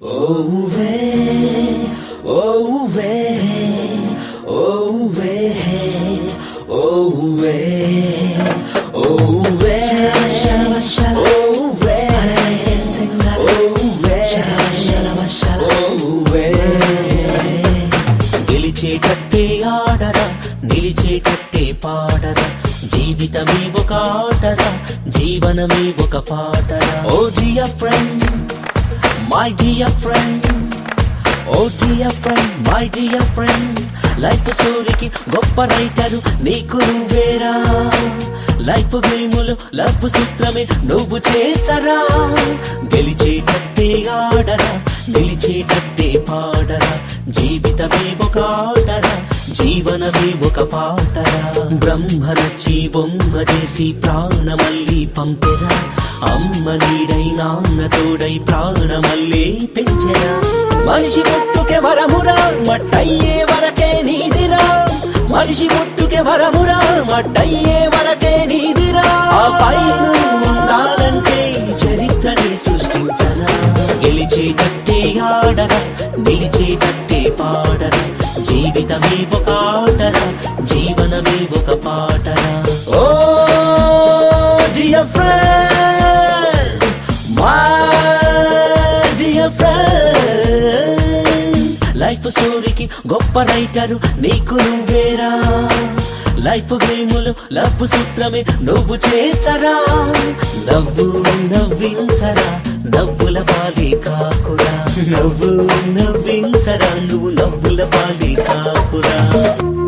Oh way, oh way, oh way, oh way, oh way, shalaba shalaba, oh way, oh way, oh way. గెలిచేటట్టే ఆడరా నిలిచేటట్టే పాడరా జీవితమే ఒక ఆటరా జీవనమే ఒక పాటరా oh dear friend my dear friend oh dear friend my dear friend life స్టోరీకి గొప్ప రైటరు నీకు నువ్వేరా లైఫ్ గేములు లవ్ సూత్రమే నువ్వు చేసరా గెలిచేటట్టే ఆడరా నిలిచేటట్టే పాడరా జీవితమే ఒక ఆటరా జీవనమే ఒక పాటరా బ్రహ్మ నచ్చి బొమ్మ చేసి ప్రాణమల్లి పంపెరా అమ్మ నీడై నాన్న తోడై ప్రాణమల్లే పెంచెరా మనిషి పుట్టుకే వరమురా మట్టయ్యే వరకే నీదిరా మనిషి పుట్టుకే వరమురా మట్టయ్యే వరకే నీదిరా ఆ పైన ఉండాలంటే చరిత్రని సృష్టించరా గెలిచేటట్టే ఆడరా నిలిచేటట్టే పాడరా జీవితమే ఒక ఆటరా జీవనమే ఒక పాటరా oh dear friend my dear friend life స్టోరీకి గొప్ప రైటరు నీకు నువ్వేరా లైఫ్ గేములు లవ్ సూత్రమే నువ్వు చేసరా నవ్వు నవ్వించరా నవ్వుల పాలి కాకురా నవ్వు నవ్వించరా నువ్వు నవ్వుల పాలి కాకురా